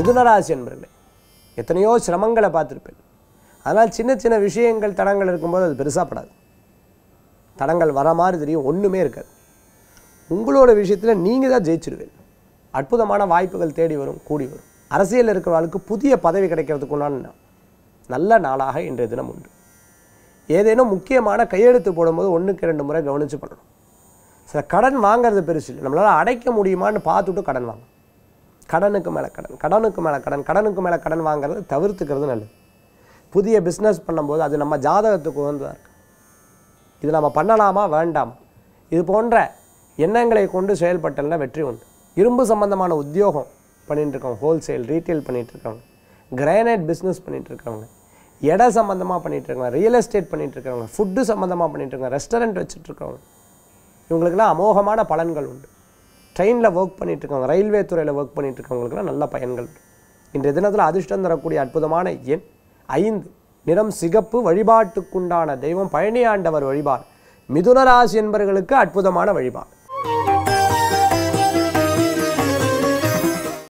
மிதுனராசி என்பர்களே எத்தனையோ சிரமங்களை பார்த்துருப்பேன் அதனால் சின்ன சின்ன விஷயங்கள் தடங்கள் இருக்கும்போது அது பெருசாக படாது தடங்கள் வர மாதிரி தெரியும் ஒன்றுமே இருக்காது உங்களோட விஷயத்தில் நீங்கள் தான் ஜெயிச்சிடுவீங்க அற்புதமான வாய்ப்புகள் தேடி வரும் கூடி வரும் அரசியலில் இருக்கிறவர்களுக்கு புதிய பதவி கிடைக்கிறதுக்கு உண்டான நல்ல நாளாக இன்றைய தினம் உண்டு ஏதேனும் முக்கியமான கையெழுத்து போடும்போது ஒன்றுக்கு ரெண்டு முறை கவனித்து பண்ணணும் சில கடன் வாங்குறது பெருசு இல்லை நம்மளால் அடைக்க முடியுமான்னு பார்த்துட்டு கடன் வாங்க கடனுக்கு மேலே கடன் கடனுக்கு மேலே கடன் கடனுக்கு மேலே கடன் வாங்குறது தவிர்த்துக்கிறது நல்லது புதிய பிஸ்னஸ் பண்ணும்போது அது நம்ம ஜாதகத்துக்கு உகந்ததாக இருக்கு இது நம்ம பண்ணலாமா வேண்டாமா இது போன்ற எண்ணங்களை கொண்டு செயல்பட்டல்ல வெற்றி உண்டு இரும்பு சம்பந்தமான உத்தியோகம் பண்ணிட்டு இருக்கவங்க ஹோல்சேல் ரீட்டைல் பண்ணிட்டு இருக்கவங்க கிரானைட் பிஸ்னஸ் பண்ணிட்டு இருக்கவங்க இட சம்பந்தமாக பண்ணிட்டு இருக்கவங்க ரியல் எஸ்டேட் பண்ணிட்டு இருக்கவங்க ஃபுட்டு சம்பந்தமாக பண்ணிட்டு இருக்கவங்க ரெஸ்டாரண்ட் வச்சுட்டு இருக்கவங்க இவங்களுக்கெல்லாம் அமோகமான பலன்கள் உண்டு ட்ரெயினில் ஒர்க் பண்ணிட்டு இருக்கவங்க ரயில்வே துறையில் ஒர்க் பண்ணிட்டு இருக்கவங்களுக்குலாம் நல்ல பயன்கள் உண்டு இன்றைய தினத்தில் அதிர்ஷ்டம் தரக்கூடிய அற்புதமான எண் ஐந்து நிறம் சிகப்பு வழிபாட்டுக்குண்டான தெய்வம் பழனி ஆண்டவர் வழிபாடு மிதுன ராசி என்பவர்களுக்கு அற்புதமான வழிபாடு